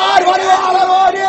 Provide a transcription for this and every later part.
வருவார் வருவார் ஓடி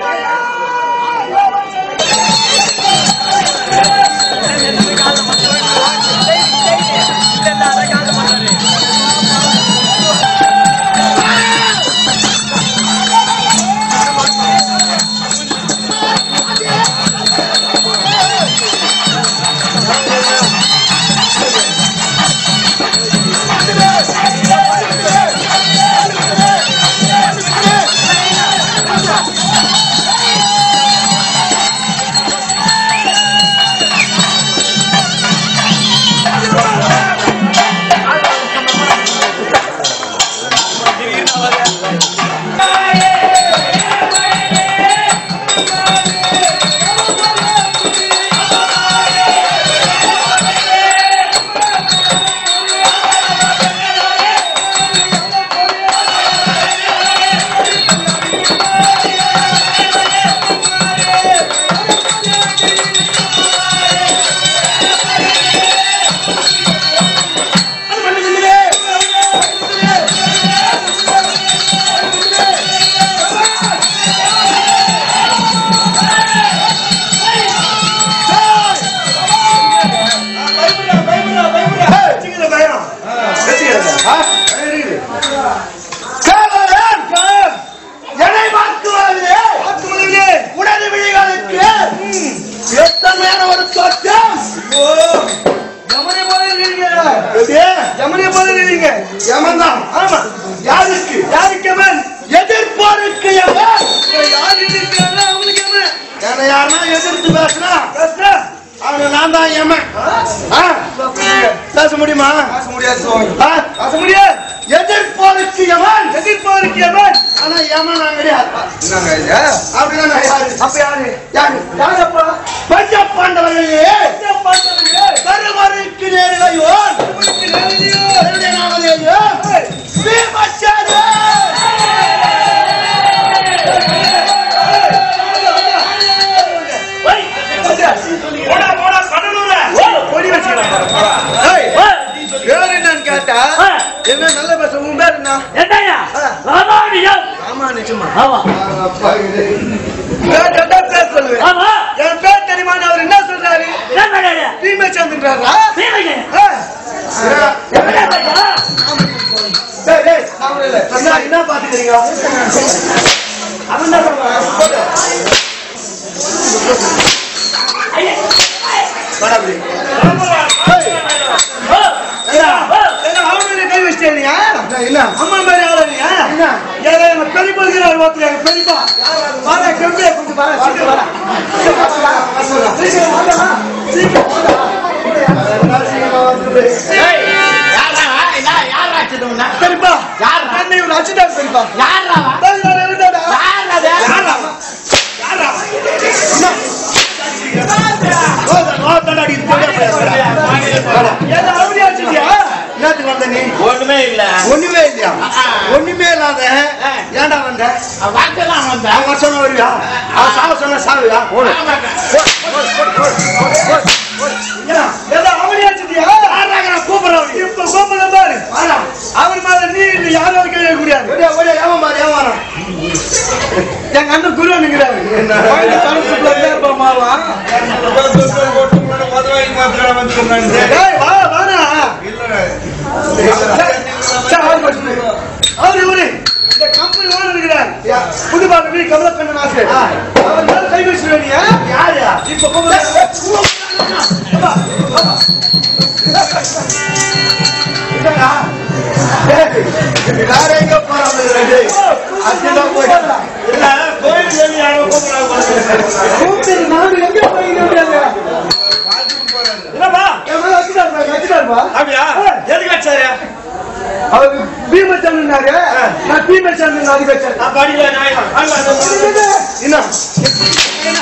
சேவகன் என்னை வாக்குவது உடனே விழிகளுக்கு எத்தனையான ஒரு தோற்றம் யமனை போல இருக்கீங்க எப்படியே? யமனை போல இருக்கீங்க யமன்தான். ஆமா யாருக்கு யாருக்கு யமன் எதிர்ப்போருக்கு யமன் யார் இருக்கிறாங்க அவங்களுக்கு யமன் என்னை யாருன்னா எதிர்த்து பேசுனா பேசுறா அவனு நான் தான் யமன் ஆ? பேச முடியுமா பேச முடியாது சுவாமி ஆ? பேச முடியாது எதிர்ப்போருக்கு யமன் எதிர்ப்பாருக்கு யமன் ஆனா யமன் நான் கிடையாது என்னங்க இது அப்படின்னா நான் யாரு அப்ப யாரு யாரு யாரப்பா பஞ்ச பாண்டவர்களே என்ன பண்றீங்க கருவறைக்கு நேரிடையோன் உங்களுக்கு நேரடியா என்னுடைய நாமதேயோ பீமச்சேரன் போடா போடா கடலூர கொடி வச்சுக்கலாம் பேர் என்னன்னு கேட்டா என்ன நல்ல பேச உன் பேர் என்ன என்னய்யா? ராமானுஜம். ஆமா நிச்சயமா ஆமா. பேர் கேட்டா பேர் சொல்லுவேன் ஆமா. என் பேர் தெரியுமான்னு அவர் என்ன சொல்றாரு என்ன பண்ணாரு? தீமை சேர்ந்துன்றாரா சீமைக்கு. ஆ. என்ன பண்ணா? டேய், டேய், அவரு இல்ல. என்ன என்ன பாத்துக்கிறீங்க அவன் என்ன பண்ணுவான் போடு. வாடா அப்படி. ஓ, ஐயா, ஓ. என்ன அவன் மேல கை வச்சிட்டீங்க என்ன அம்மா மாதிரி ஆளுங்க என்ன? ஏதோ எங்க பெரியப்பா இருக்கிறார் ஒருத்தர் எங்க பெரியப்பா வாடா கெம்பியா கொஞ்சம் வாடா சீக்கிரம் வாடா சீக்கிரம் வாடா சீக்கிரம் வாடா ஏய், யாரா? யா- யாரா அடிச்சது உன்னை? பெரியப்பா யாரா? என்ன இவரு அடிச்சுட்டாரு பெரியப்பா யாரா அவன்? டேய், நான் இருந்தேடா. யாரா அது? யாரா? யாரா? என்ன? ரோதா, ரோதாடா, அடி, போடா, போடா. ஏதோ அவரே அடிச்சிட்டியா? என்னத்துக்கு வந்த நீ ஒண்ணுமே இல்ல ஒண்ணுமே இல்லையா ஆ. ஒண்ணுமே இல்லாத ஏன்டா வந்த அவன் வாக்கெல்லாம் வந்தா அவன் வர சொன்ன வருவியா அவன் சாவ சொன்ன சாவியா ஓடு ஏன்னா, ஏதோ அவரே அடிச்சிட்டியா? கூப்பிடுறேன் இப்ப கூப்பிடுற பாரு. அவர் மேல நீ இல்லை, யாரும் ஒரு கேள்வி முடியாது ஓடியா ஓடியா ஏவன் பாரு ஏன் வரான் எங்க அண்ணன் குருவனுங்கிறாரு கோயில் தனத்துக்குள்ள இருப்பா மாவா டேய், வா வாடா சரி, அவர் பேசுங்க. அவர் இவரு இந்த கம்பெனி ஓனர் இருக்கிறார் புதுபாட்டு வீடு கமலக்கண்ணன் ஆசிரியர் அவர் மேல கை வச்சிருவேன் யாரு இப்ப கூப்பிடுற அப்பா, அப்பா. இதா வேற எங்க போறாங்க அதுதான் போய் இல்ல, கோயில் சொல்லி யாரோ கூப்பிடுறாங்க. கூப்பிட்டு நாடு எங்க போயின்னு அப்படியாங்க? என்னப்பா? என் மேல வச்சுட்டாருப்பா, வச்சுட்டாருப்பா. அப்படியா எதுக்கு வச்சாரு அவர் பீமச்சந்திரனாரு, நான் பீமச்சந்திரன் அதுக்கு வச்சேன். நான் படிக்கல நாயகம் என்ன? என்ன?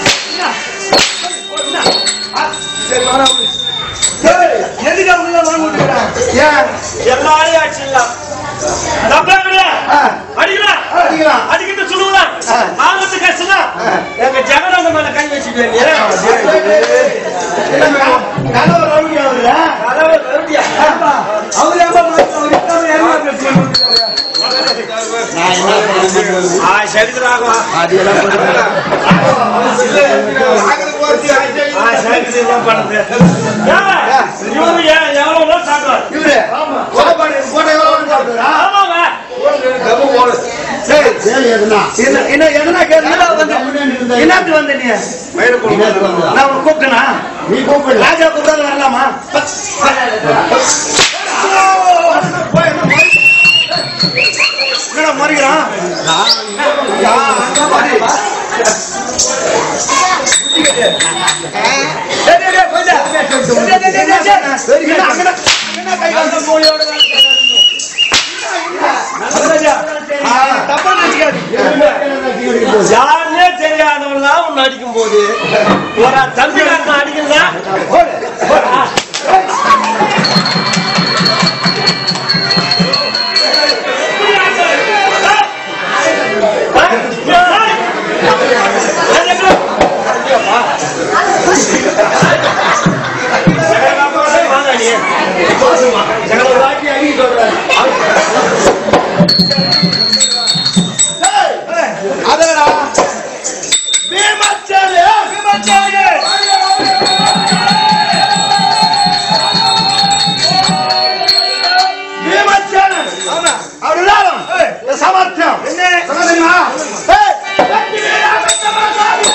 சரி, வரேன் விடு. ஏய், எதுக்கு அவங்க எல்லாம் வாங்க விட்டுக்கிறான்? ஏன் எல்லாரையும் அடிச்சிடலாம் நம்புறாங்களே ஆ, அடிக்கலாம் அடிக்கலாம். அடிக்கிட்டு சொல்லுவலாம் ஆ. ஆபத்து கஷ்டம் எங்க ஜெகநாத மேல கை வச்சுட்டு கணவர் ரவுடி அவரு ஏப்பா, அவரு ஏப்பா மாத்தி- அவர் இஷ்டம் ஏமாத்தி வச்சுக்கணும். நான் என்ன பண்ணுறது? ஆ சரித்திராகும் அது எல்லாம் பண்ணுறது. ஆ சரி என்ன பண்ணுது இவரு ஏன் எவ்வளவு சாப்பிடுவார் இவரு, சாப்பாடு போட்ட எவ்வளவு சாப்பிடுறா? ஆமாங்க சரி, சரி, எதுனா? என்ன என்ன எதுனா கேளுங்க. என்னத்துக்கு வந்த நீ? என்னத்துக்கு வந்தா? நான் உன்னை கூப்பிட்டேனா? நீ கூப்பிடல. ராஜா கூப்பிடாத வரலாமா? போய் என்ன மறி- என்னடா மறிக்கிறான்? யா, அங்க மறி. டேய், டேய், டேய், போய்டா. டேய், டேய், டேய், டேய், டேய். என்ன அங்கடா, அங்கடா கை கால் மூளையோட வேலை செய்றாரு. ஆ, தப்பா நினைச்சுக்காதீங்க. யாருன்னே தெரியாதவன்லாம் உன்னை அடிக்கும் போது ஒரு தம்பிக்காரன் அடிக்கிறதா அதடா பீமாச்சாரி பீமாச்சாரி பீமாச்சாரி ஆமா அவருதான் இந்த சாமர்த்தியம் என்ன தெரியுமா ஏய், வெற்றி வீரா சமாசாரி.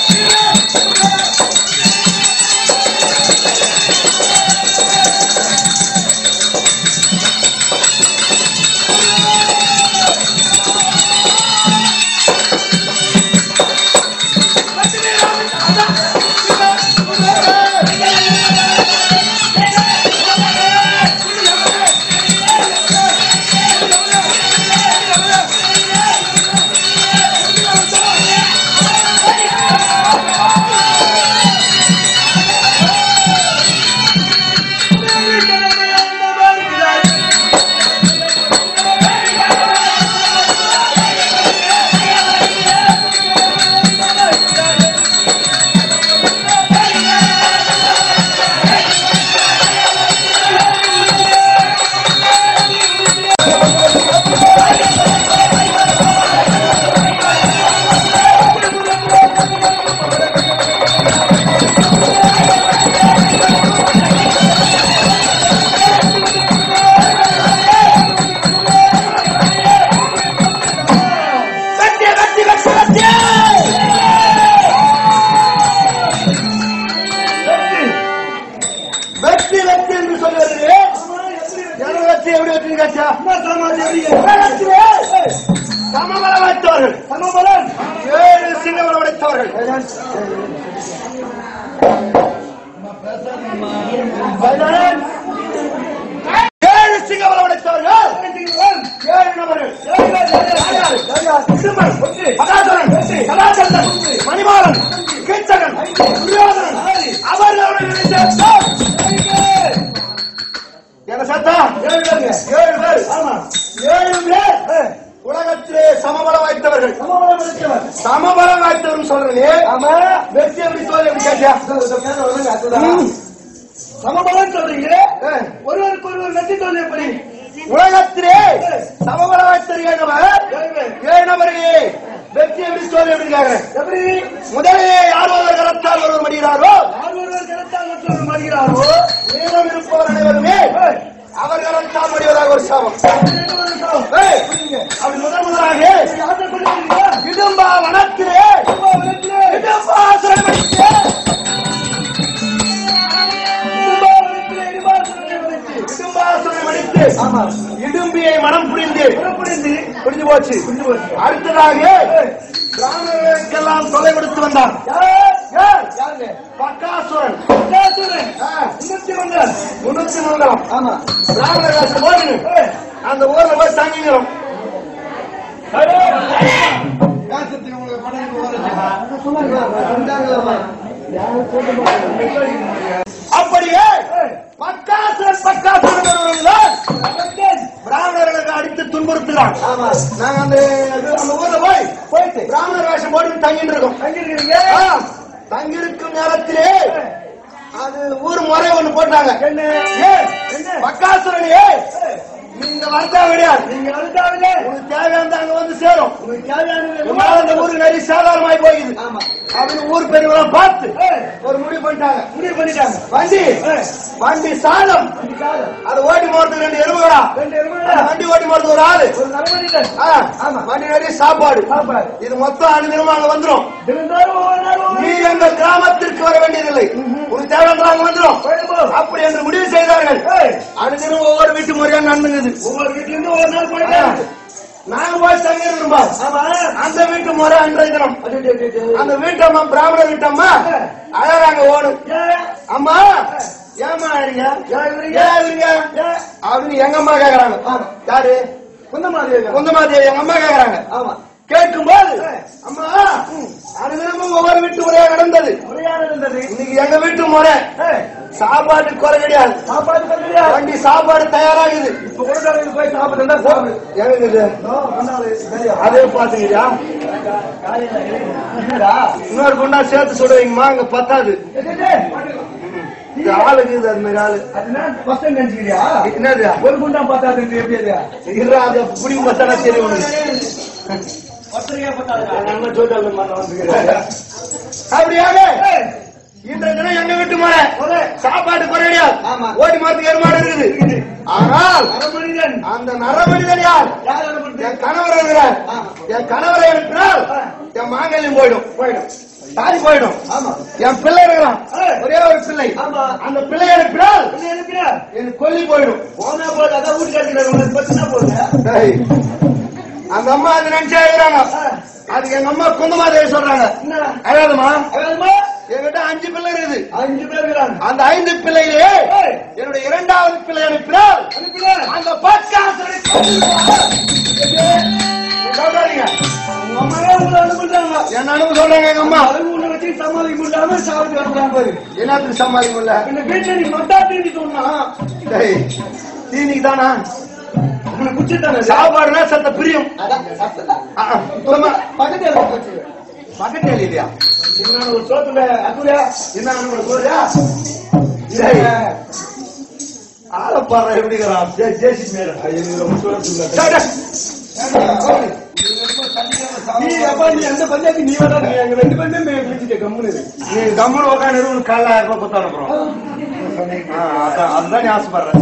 வெற்றி வெற்றி வெற்றி வெற்றி வெற்றி வெற்றி என்று சொல்வது எனக்கு வெற்றி எப்படி வெற்றி கேட்டா சமபலம் வைத்தவர்கள் சமபலம் ஏழு சிங்கபலம் உடைத்தவர்கள் ஏழு சிங்கபலம் உடைத்தவர்கள் ஏழு நபர்கள் சிம்மன், பகாசுரன், சதாசந்தன், மணிமாறன் கீர்த்தகன் துரியோதனன் அவர்களுடைய சேர்த்தார் என்ன சத்தம் ஏழு பேர் ஏழு பேர் ஆமா ஏழு பேர் உலகத்திலே சமபலம் வாய்த்தவர்கள் சமபலம் வாய்த்தவர் சமபலம் வாய்த்தவர் சொல்றது ஆமா வெற்றி எப்படி சொல்லி எப்படி கேட்டியா சமபலம் சொல்றீங்க ஒருவருக்கு ஒருவர் வெற்றி சொல்லி எப்படி உலகத்திலே சமபலம் வாய்த்தவர் ஏழு நபர் ஏழு நபரையே வெற்றி எப்படி சொல்லி எப்படி கேக்குறேன் எப்படி முதலிலே யார் ஒருவர் கரத்தால் ஒருவர் மடிகிறாரோ யார் ஒருவர் கரத்தால் மற்றொருவர் மடிகிறாரோ மீதம் இருப்பவர் அனைவருமே அவர் கரத்தால் மடிவதாக ஒரு சாபம் ஏய், அப்படி முதல் முதலாக இடும்பா வனத்திலே இடும்பா சிறைமடித்தே இடும்பியை மனம் புரிந்து புரிஞ்சு போச்சு அடுத்ததாக பிராமணர்களுக்கெல்லாம் தொலை கொடுத்து வந்தார் பக்காசுரன் முன்னூத்தி மங்கலம் முன்னூத்தி மங்கலம் ஆமா பிராமணர்கள் போடுங்க அந்த ஊர்ல போய் தங்கிக்கிறோம் அப்படியே பக்காசுரன் பக்காசுரன் ஒருவன்தான் பிராமணர்களுக்கு அடித்து துன்புறுத்துகிறான் நாங்க அந்த அது- அந்த ஊர்ல போய் போயிட்டு பிராமணர் வேஷம் போட்டு தங்கிட்டு இருக்கோம் தங்கிருக்கீங்க தங்கியிருக்கும் நேரத்திலே அது ஊர் முறை ஒண்ணு போட்டாங்க பக்காசுரனே நீங்க வரதா கிடையாது நீங்க அழுத்தாவிலே உனக்கு தேவையான அங்க வந்து சேரும் உங்களுக்கு தேவையானது உங்களால இந்த ஊருக்கு நிறைய சாதாரணமாய் போகுது ஆமா அப்படின்னு ஊர் பெரியவங்க பார்த்து ஏய், ஒரு முடிவு பண்ணிட்டாங்க முடிவு பண்ணிட்டாங்க வண்டி ஏய், வண்டி சாதம் இதுக்காக அதை ஓட்டி போறதுக்கு ரெண்டு எருமைகளா ரெண்டு அந்த எருமைகளா? வண்டி ஓட்டி போறது ஒரு ஆளு ஒரு நரமணிகள் ஆ, ஆமா. வண்டி நிறைய சாப்பாடு சாப்பாடு. இது மொத்தம் அனுதினமும் அங்க வந்துரும் தினந்தோறும் ஒவ்வொரு நாளும் ஒவ்வொரு நீ எங்க கிராமத்திற்கு வர வேண்டியதில்லை உனக்கு தேவையான அங்க வந்துரும் போயிட்டு போ. அப்படி என்று முடிவு செய்தார்கள் ஏய், அனுதினம் ஒவ்வொரு வீட்டு முறையா நடந்துங்குது ஒவ்வொரு வீட்டுல இருந்து ஒவ்வொரு நாள் போயிட்டு நாங்க போய் தங்கி இருந்தோம்பா ஆமா அந்த வீட்டு முறை அன்றைய தினம் அடி, அடி, அடி, அடி. அந்த வீட்டம்மா பிராமண வீட்டம்மா அழகாங்க ஓடும் ஏய், அம்மா ஏமா இருங்க ஏன் இவரீங்க? ஏன் இருங்க ஏன்? அப்படின்னு எங்க அம்மா கேக்குறாங்க யாரு குந்தமாதேவி. குந்தமாதேவி எங்க அம்மா கேக்குறாங்க ஆமா கேட்கும் போது அம்மா அனுதினமும் ஒவ்வொரு வீட்டு முறையா நடந்தது முறையான இருந்தது இன்னைக்கு எங்க வீட்டு முறை ஏய், சாப்பாட்டு குறை கிடையாது சாப்பாடு தரலையா? வண்டி சாப்பாடு தயாராகுது இப்ப கூட கடையில போய் சாப்பிட்டு சாப்பிடு எனக்கு இது ஓ, கொண்டாடு. சரியா? அதே பாத்துக்கிறியா காலையில எழுந்து. என்னடா? இன்னொரு குண்டா சேர்த்து சுடுவீங்கம்மா அங்க பத்தாது ஏய், ஏய், ஏய். இந்த ஆளுக்கு இது அது மாதிரி ஆளு அது என்ன? first time நினைச்சுக்கிறியா? என்னது ஒரு குண்டா பார்த்தாது எப்படி அது? இருடா அதை புடி மசாலா தெரியும் உனக்கு பத்திரிக்கை பார்த்தாதா? நம்ம ஜோட்டால மண்ண வந்துக்கிறாரு. அப்படியாக ஏய், இந்த தினம் எங்க வீட்டு முறை ஒரே. சாப்பாடு குறை கிடையாது ஆமா. ஓடி மாத்துக்கு ஏற்பாடு இருக்குது இருக்குது. ஆனால் நரமனிதன். அந்த நரமனிதன் யார் யார் அனுப்புறது? என் கணவர் இருக்கிறார் ஆமா. என் கணவரை அனுப்பினால் ஆ. என் மாங்கல்யம் போயிடும் போயிடும். தாலி போயிடும் ஆமா. என் பிள்ளை இருக்கிறான் ஏய். ஒரே ஒரு பிள்ளை ஆமா. அந்த பிள்ளை அனுப்பினால் என்ன அனுப்புற? எனக்கு கொல்லி போயிடும் போனா போது, அதான் வீட்டுக்காரர் உனக்கு பிரச்சனை போகுது. டேய், அந்த அம்மா அது நினைச்சா இருக்கிறாங்க அதுக்கு எங்க அம்மா குந்தமாதேவி சொல்றாங்க என்ன? அழாதுமா அதாவதுமா, என்கிட்ட அஞ்சு பிள்ளை இருக்குது அஞ்சு பேர் இருக்கிறாங்க. அந்த ஐந்து பிள்ளையிலே ஏய். என்னுடைய இரண்டாவது பிள்ளை அனுப்பினால் அனுப்புற? அந்த பத்காசனை சொல்றாங்க உங்க அம்மாவே உங்களை அனுப்புறாங்க. என்ன அனுப்ப சொல்றாங்க எங்க அம்மா அது உன்னை வச்சு சமாளிக்க முடியாம சாப்பிட்டு வரலாம் பாரு. என்னத்துக்கு சமாளிக்க முடியல இந்த வீட்டுல நீ மட்டா தீண்டி சொன்னா டேய், தீனிக்கு தானா உன்னை குச்சித்தானே சாப்பாடுனா சத்த பிரியம் அதான் சாப்பிட்டதா? ஆ, ஆ, சொல்லுமா. பக்கத்துல இருக்க குச்சி. பக்கத்துல இல்லையா என்ன ஒரு சோத்துல அதுல என்ன அனுப்ப சொல்றியா டேய், ஆளை பாரு எப்படிங்கிறான் ஜே- ஜேசி மேல டேய், டேய். நீ அப்பா நீ அந்த பஞ்சாயத்து நீ வேணா நீ எங்க ரெண்டு பேருமே மே- பிடிச்சிட்ட கம்முனு இரு. நீ கம்முனு உட்காந்து உனக்கு காலாயிரம் ரூபாய் கொடுத்து அனுப்புறோம் ஆ, அதான் அதுதான் நீ ஆசைப்படுறேன்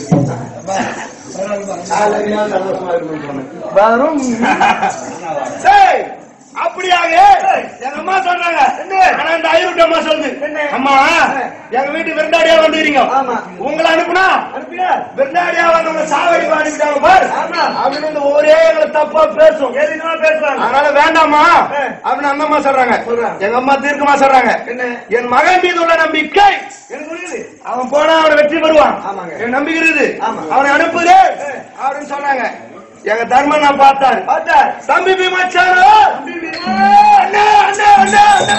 காலையில சந்தோஷமா இருக்கணும்னு சொன்னேன். வரும் டேய், அப்படியாக எங்க அம்மா சொல்றாங்க ஆனா இந்த ஐநூறு அம்மா சொல்லுது என்ன? அம்மா எங்க வீட்டு விருந்தாடியா வந்துக்கிறீங்க ஆமா. உங்களை அனுப்புனா அனுப்பியா விருந்தாடியா வந்தவங்க சாவடி அனுப்பிட்டாங்க பாரு ஆமா. அப்படின்னு இந்த ஒரே எங்களை தப்பா பேசும் எதுனா பேசுறாங்க அதனால வேண்டாமா ஆ. அப்படின்னு அந்த அம்மா சொல்றாங்க சொல்றாங்க. எங்க அம்மா தீர்க்கமா சொல்றாங்க என்ன? என் மகன் மீது உள்ள நம்பிக்கை எனக்கு புரியுது அவன் போனா அவனை வெற்றி பெறுவான் ஆமாங்க. என் நம்பிக்கை இருக்குது ஆமா. அவனை அனுப்புது அப்படின்னு சொன்னாங்க எங்க தர்மன் நான் பார்த்தாரு பார்த்தா தம்பி பீமாச்சாரோ அண்ணா அண்ணா அண்ணா அண்ணா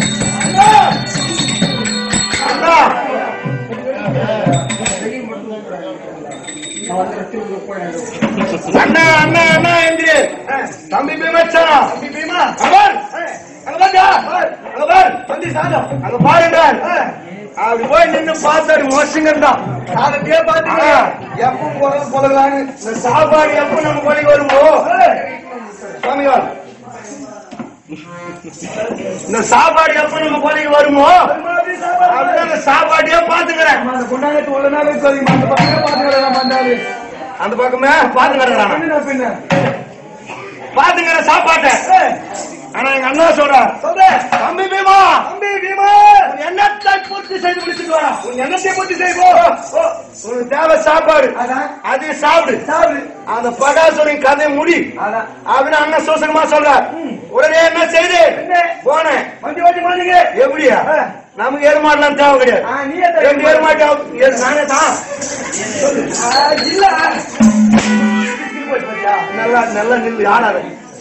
அண்ணா அண்ணா அண்ணா அண்ணா என்று தம்பி பீமாச்சாரா தம்பி பீமா அவர் அங்க பாத்தா அங்க பார் தம்பி சாதம் அங்க பாருன்றார் அப்படி போய் நின்னு பார்த்தாரு மோசங்க தான் சாதத்தையே பாத்தீங்க எப்ப போறது போதலான்னு இந்த சாப்பாடு எப்ப நம்ம கொலைக்கு வருமோ சுவாமிகள் இந்த சாப்பாடு எப்ப நம்ம கொலைக்கு வருமோ அப்படிதான் அந்த சாப்பாட்டையே பாத்துக்கிறேன் அந்த கொண்டாங்கத்து உள்ள நாளே தெரியும் அந்த பக்கமே பாத்துக்கலாம் பண்ணாரு அந்த பக்கமே பாத்துக்கிறேன் என்ன பின்ன பாத்துக்கிறேன் சாப்பாட்டை ஆனா எங்க அண்ணா சொல்றார் சொல்றேன் தம்பி பீமா தம்பி பீமா உன் எண்ணத்தை பூர்த்தி செய்து முடிச்சுட்டு வரா உன் எண்ணத்தை பத்தி செய்வோம் உனக்கு தேவை சாப்பாடு அதான் அது சாப்பிடு சாப்பிடு அந்த பகாசுரின் கதை முடி அதான் அப்படின்னு அண்ணன் சூசகமா சொல்றார் உடனே என்ன செய்து என்ன? போனேன் வண்டி வண்டி மாட்டீங்க எப்படியா ஆ. நமக்கு ஏறுமாடலாம் தேவை கிடையாது ஆ, நீயே தான் ரெண்டு ஏறுமாட்டு அவ- ஏறு, நானே தான் ஆ, இல்ல நல்லா நல்லா நில்லு ஆடாத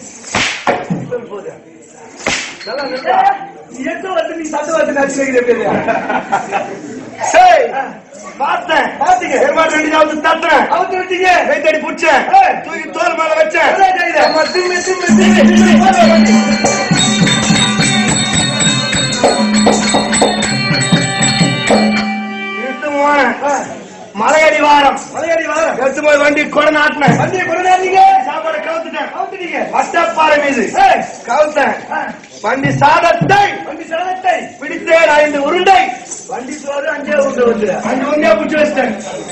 நல்லா நில்லு. எட்டு வந்து நீ சட்டு வந்து நச்சுக்கிறீங்க சரி பார்த்தேன் பாத்தீங்க ஏறுமாடு ரெண்டு நாள் தட்டுறேன் அவுத்து விட்டீங்க கைத்தடி புடிச்சேன் ஏய். தூக்கி தோல் மேல வச்சேன் நல்லா செய்யுது. அம்மா, திம்மி, திம்மி, திம்மி, திம்மி, போடு, வண்டி. இழுத்து போனேன். மலையடி வாரம் மலையாடி வாரம் எடுத்து போய் வண்டி கொடை நாட்டினேன் வண்டியை கொண்டாடுறீங்க சாப்பாடு கவுத்துட்டேன் அவுத்துட்டீங்க மட்டப்பாறை மீது ஏய், கவுத்தேன் ஆ, வண்டி சாதத்தை வண்டி சாதத்தை பிடித்தேன் ஐந்து உருண்டை வண்டி சோறு அஞ்சே உண்டு வந்து அஞ்சு உருண்டையா பிடிச்சி வச்சிட்டேன்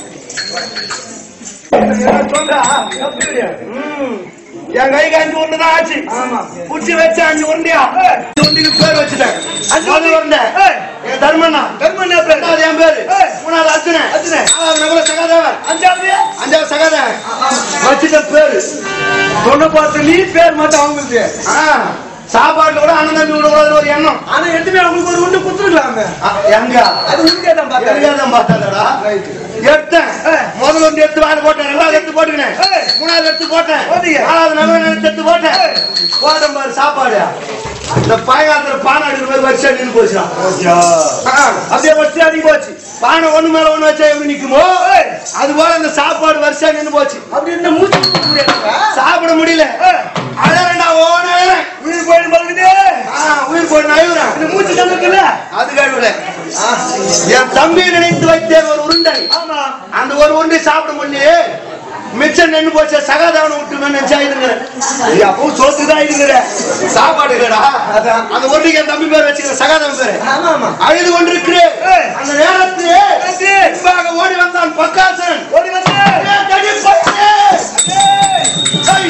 சொல்றா தப்பு கிடையாது. ம். என் கைக்கு அஞ்சு உருண்டை தான் ஆச்சு ஆமா புடிச்சு வச்ச அஞ்சு உருண்டையா ஏய். அஞ்சு உருண்டைக்கு பேர் வச்சுட்டேன் அஞ்சு முதல் உருண்டை ஏய், என் தர்மண்ணா தர்மன் என்ன பேரு? ரெண்டாவது என் பேரு ஏய். மூணாவது அர்ஜுனன் அர்ஜுனன். நாலாவது நகுல சகாதேவன் அஞ்சாவது அஞ்சாவது சகாதேவன் வச்சுட்ட பேரு சொன்ன பார்த்து நீ பேர் மட்டும் அவங்களுக்கு ஆ, சாப்பாட்டுல கூட அண்ணன் தம்பி விடக்கூடாதுன்னு ஒரு எண்ணம் ஆனா எடுத்துமே அவங்களுக்கு ஒரு உண்டு குத்துருக்கலாமே ஆ, எங்க அது உண்டே தான் பார்த்தேன் எங்கதான் பார்த்தாடா எடுத்தேன் ஏய். முதல்ல ஒன்று எடுத்து வாங்க போட்டேன் ரெண்டாவது எடுத்து போட்டுக்கினேன் ஏய். மூணாவது எடுத்து போட்டேன் போட்டீங்க. நாலாவது நகரம் எடுத்து போட்டேன் ஏய். போட்டேன் பாரு சாப்பாடு இந்த பாயகாலத்துல பானை அடிக்கிற மாதிரி வரிசையா நின்று போச்சுடா ஆ, அப்படியே வச்சு அடி போச்சு பானை ஒண்ணு மேல ஒண்ணு வச்சா எப்படி நிக்குமோ ஏய். அது போல இந்த சாப்பாடு வரிசையா நின்று போச்சு அப்படி இந்த மூச்சு கொடுக்க முடியாதா? சாப்பிட முடியல ஏய், அழகண்டா ஓன உயிர் போயிடு பழகுது உயிர் போய் நழுவுறேன் இந்த மூச்சு தந்துக்குல்ல அது கழுவுல என் தம்பி நினைத்து வைத்தேன் ஒரு உருண்டை ஆமா அந்த ஒரு உருண்டை சாப்பிட முடியலையே மிச்சம் நின்று போச்சு சகாதாவனை விட்டு நினைச்சா இருக்கிறேன் அப்போ சோத்து தான் இருக்கிற சாப்பாடு இல்லடா அதான். அந்த உருண்டைக்கு என் தம்பி பேர் வச்சுக்கிறேன் சகாதவன் பேரு ஆமா ஆமா அழுது கொண்டிருக்கிறேன் ஏய். அந்த நேரத்திலே நேரத்திலே. முன்பாக ஓடி வந்தான் பக்காசன் ஓடி வந்து ஏய், தடி பையனே! ஏய்.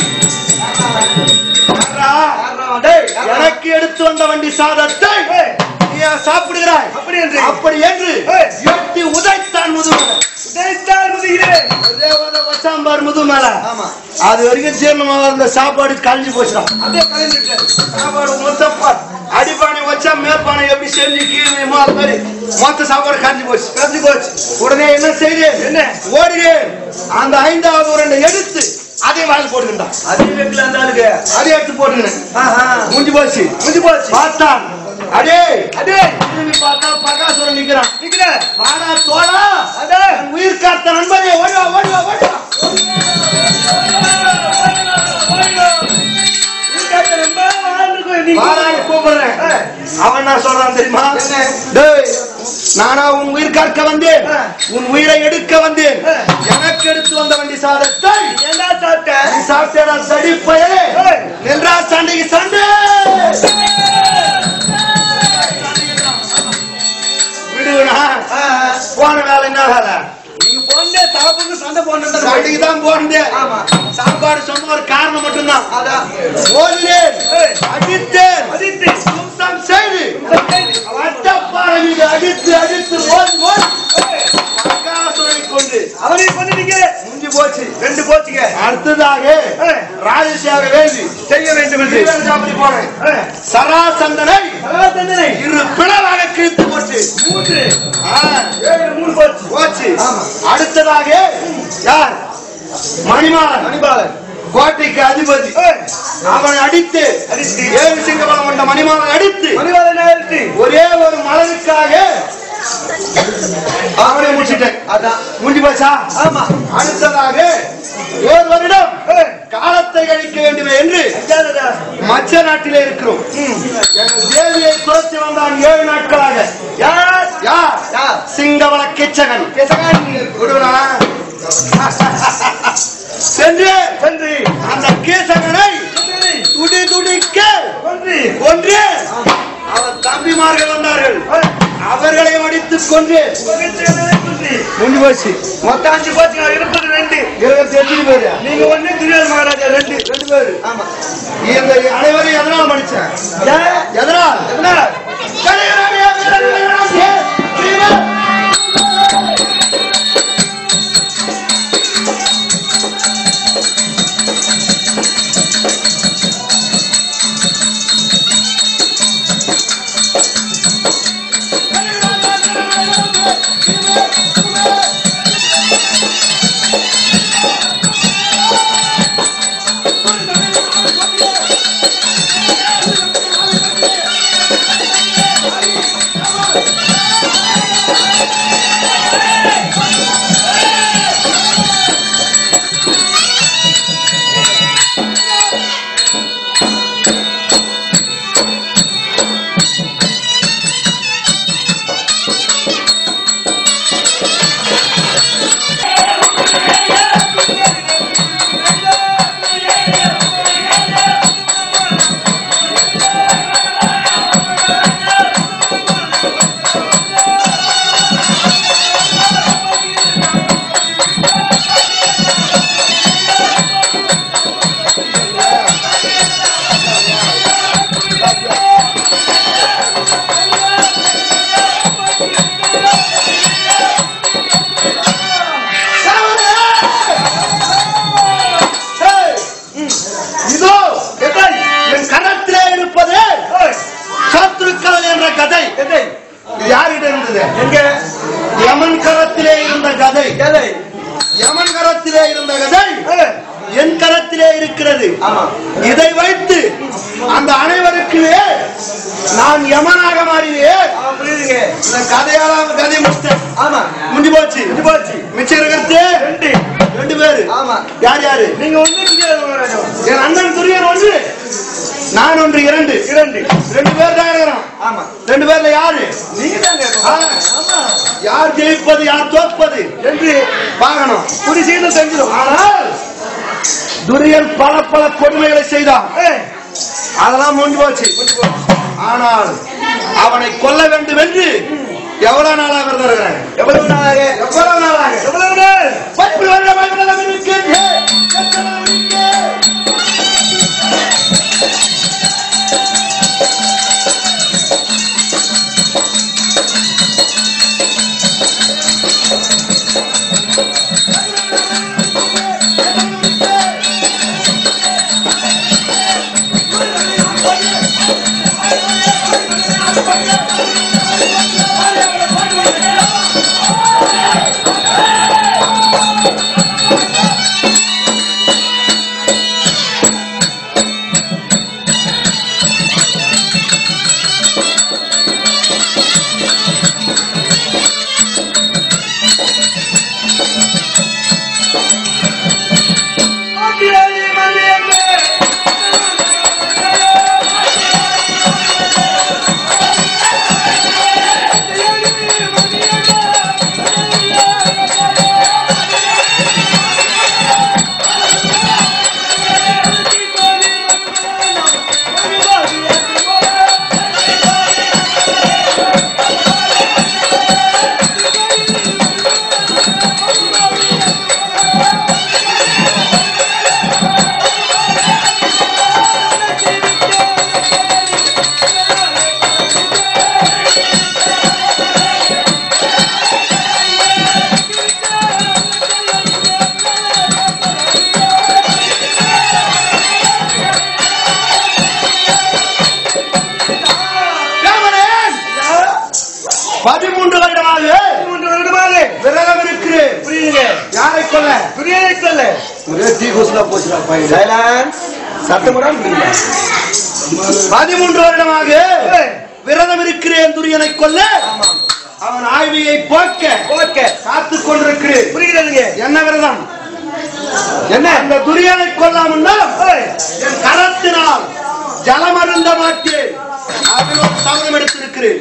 யார்ரா? டேய் எனக்கு எடுத்து வந்த வண்டி சாதத்தை ஏய். நீ ஏன் சாப்பிடுகிறாய் அப்படி என்று அப்படி என்று ஏய். எட்டி உதைத்தான் முதுமலை உதைத்தால் முதுகிறேன் ஒரே ஒரு வச்சான் பார் முதுமலை ஆமா அது வரைக்கும் ஜீரணமாக இருந்த சாப்பாடு கழிஞ்சு போச்சுடா அப்படியே கலைஞ்சிட்டேன் சாப்பாடு மொத்தம் அடிப்பானை வச்சா மேற்பானை எப்படி செஞ்சு கீழே அது மாதிரி மொத்த சாப்பாடு கரைஞ்சு போச்சு கரைஞ்சு போச்சு உடனே என்ன செய்தேன் என்ன? ஓடினேன் அந்த ஐந்தாவது உருண்டை எடுத்து அதையும் வாயில் போட்டுக்கிட்டான் அதே வைக்கல அந்த ஆளுக்கு அதை எடுத்து போட்டுக்கினேன் ஆஹா முடிஞ்சு போச்சு முடிஞ்சு போச்சு பார்த்தான் அடே அடே திரும்பி பார்த்தா பகாசுரன் நிக்கிறான் நிக்கிற வாடா தோழா அடே என் உயிர் காத்த நண்பரே ஓடிவா ஓடிவா ஓடிவா வாடான்னு கூப்பிடுறேன் அவன் என்ன சொல்றான் தெரியுமா என்ன? டேய் நானா உன் உயிர் காக்க வந்தேன் ஆ. உன் உயிரை எடுக்க வந்தேன் ஆ. எனக்கு எடுத்து வந்த வண்டி சாதத்தை என்ன சாப்பிட்ட நீ சாப்பிட்டா தடிப்பயே ஏய். நின்றா சண்டைக்கு சண்டை விடுவனா போன வேலை என்ன வேலை நீங்க போனே சாப்பிட்டு சண்டை போனது சண்டைக்கு தான் போனேன் ஆமா. சாப்பாடு சொன்ன ஒரு காரணம் மட்டும்தான் அதான் ஓடினேன் ஏய். அடித்தேன் அதித்தி சுத்தம் செய்து வட்டப்பாறை மீது அடித்து அடித்து ஓடி ஓடி பகாசுரை கொண்டு அவனை பண்ணிட்டீங்க முடிஞ்சு போச்சு ரெண்டு போச்சுங்க அடுத்ததாக ஏய். ராஜசேக வேண்டி செய்ய வேண்டும் என்று ஸ்ரீரங்கசாமி போனேன் ஏய். சராசந்தனை சகல தண்டனை இரு பிளவாக கிழித்து போச்சு மூன்று ஆ, ஏழு மூணு போச்சு போச்சு ஆமா. அடுத்ததாக யார் மணிமாறன் மணிபாலன் கோட்டைக்கு அதிபதி ஏய். அவனை அடித்து அடித்து. ஏழு சிங்கபலம் கொண்ட மணிமாறன் அடித்து மணிபாலன் ஆயிடுச்சு ஒரே ஒரு மலருக்காக அவனை முடிச்சிட்டேன் அதான் முடிஞ்சு போச்சா ஆமா அடுத்ததாக ஒரு வருடம் ஏய். காலத்தை கழிக்க வேண்டும் என்று அஞ்சாவதா? மச்ச நாட்டிலே இருக்கிறோம் எங்கள் தேவியை துரத்தி வந்தான் ஏழு நாட்களாக யார் யார் யார் சிங்கவள கிச்சகன் கேசகாணி விடுவனா சென்று சென்று அந்த கீசகனை சென்று துடி துடிக்க கொன்று கொன்று அவர் தம்பிமார்கள் வந்தார்கள் ஏய். அவர்களையும் அடித்துக் கொன்று பகைச்சவனை கொன்று. முடிஞ்சு போச்சு மொத்தம் அஞ்சு போச்சுங்க இருபது ரெண்டு இருபத்தி எட்டு பேரு நீங்க ஒண்ணு துரியோதன மகாராஜா ரெண்டு ரெண்டு பேரு ஆமா இந்த அனைவரும் எதனால் படிச்சேன் ஏன்? எதனால் என்ன கலைஞராகிய வீரர்களாகிய வீரர். இருக்குது எங்க யமன் கரத்திலே இருந்த கதை எதை யமன் கரத்திலே இருந்த கதை ஏய், என் கரத்திலே இருக்கிறது ஆமா இதை வைத்து அந்த அனைவருக்குமே நான் யமனாக மாறினேன் ஆ, புரியுதுங்க இந்த கதையால அவன் கதையை முடிச்சிட்டேன் ஆமா முடிஞ்சு போச்சு இது போச்சு மிச்சம் இருக்கிறது ரெண்டு ரெண்டு பேரு ஆமா யார் யாரு நீங்க ஒண்ணு தெரியாது மகாராஜா என் அண்ணன் துரியன் ஒன்று நான் ஒன்று இரண்டு இரண்டு ரெண்டு பேர் தான் இருக்கிறோம் ஆமா ரெண்டு பேர்ல யாரு நீங்க தாங்க ஆ. ஆமா யார் ஜெயிப்பது யார் தோற்பது என்று பார்க்கணும் குடி சீக்கிரம் செஞ்சிடும் ஆனால் துரியன் பல பல கொடுமைகளை செய்தான் ஏய், அதெல்லாம் முடிஞ்சு போச்சு ஆனால் அவனை கொல்ல வேண்டும் என்று எவ்வளவு நாளாக இருக்கிறேன் எவ்வளவு நாளாக எவ்வளவு நாளாக எவ்வளவு நாள் பத்து வருடமாக நான் இருக்கிறேன். ராமனேன், பதிமூன்று வருடமாக மூன்று வருடமாக விரதம் இருக்கிறேன் புரியுதுங்க யாரை கொல்ல புரியலை சொல்ல ஒரே டீ குஸ்லா போச்சுடா பையன் சைலன்ஸ் சத்தம் கூட புரியல பதிமூன்று வருடமாக ஏய், விரதம் இருக்கிறேன் துரியனை கொல்ல ஆமாம் அவன் ஆய்வியை போக்க ஓகே காத்துக் கொண்டிருக்கிறேன் புரிகிறதுங்க என்ன விரதம் என்ன அந்த துரியனை கொல்லாமன்னா ஏய், என் கரத்தினால் ஜலம் அருந்த மாட்டேன் அதில் ஒரு சபதம் எடுத்திருக்கிறேன்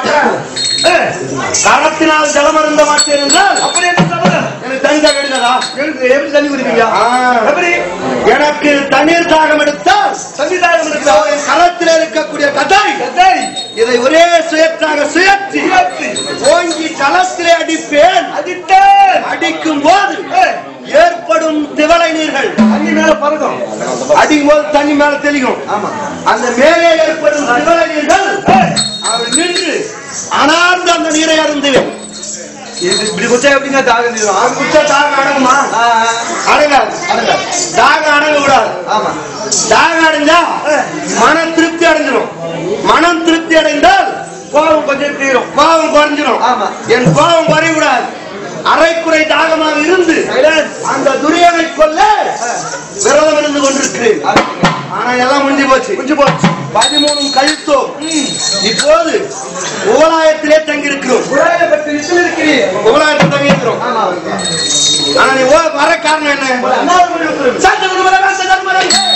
ஏய், கரத்தினால் ஜலம் அருந்த மாட்டேன் என்றால் அப்படி என்ன சபதம் எனக்கு தனிதாக எடுக்கிறதா எனக்கு எப்படி தண்ணி குடிப்பீங்க ஆ. எப்படி எனக்கு தண்ணீர் தாகம் எடுத்தால் சங்கீதாயம் இதோ இருக்கா என் கரத்தில் இருக்கக்கூடிய கதை டேய், இதை ஒரே சுயத்தாக சுயற்றி சுயற்றி. ஓங்கி ஜலத்திலே அடிப்பேன் அடித்தேன் அடிக்கும் போது ஏய், ஏற்படும் திவலை நீர்கள் தண்ணி மேல பறக்கும் அடிக்கும் போது தண்ணி மேல தெளிக்கும் ஆமா அந்த மேலே ஏற்படும் திவலை நீர்கள் ஏய், அவர் நின்று அனார்ந்து அந்த நீரை அருந்துவேன் இது இப்படி குச்சா எப்படிங்க தாகம் தீரும் அவன் குச்ச தாகம் அடங்குமா ஆ, அடங்காது அடங்காது. தாகம் அடங்க கூடாது ஆமா தாகம் அடைஞ்சா மன திருப்தி அடைஞ்சிடும் மனம் திருப்தி அடைந்தால் கோபம் கொஞ்சம் தீரும் கோபம் குறைஞ்சிடும் ஆமா. என் கோபம் குறையக்கூடாது அரைக்குறை தாகமாக இருந்து சைலன்ஸ் அந்த துரியனை கொல்ல விரதம் இருந்து கொண்டிருக்கிறேன் ஆனா எல்லாம் முடிஞ்சு போச்சு குஞ்சு போச்சு பதிமூணும் கழித்தோம் இப்போது உபலாயத்திலே தங்கியிருக்கிறோம் குழாயை பற்றி நிச்சயம் இருக்கிறீர் உபலாயத்தில் தங்கியிருக்கிறோம் ஆமா ஆனா நீ ஓ- வர காரணம் என்ன அண்ணாமலை சட்டமன்ற தர்மரை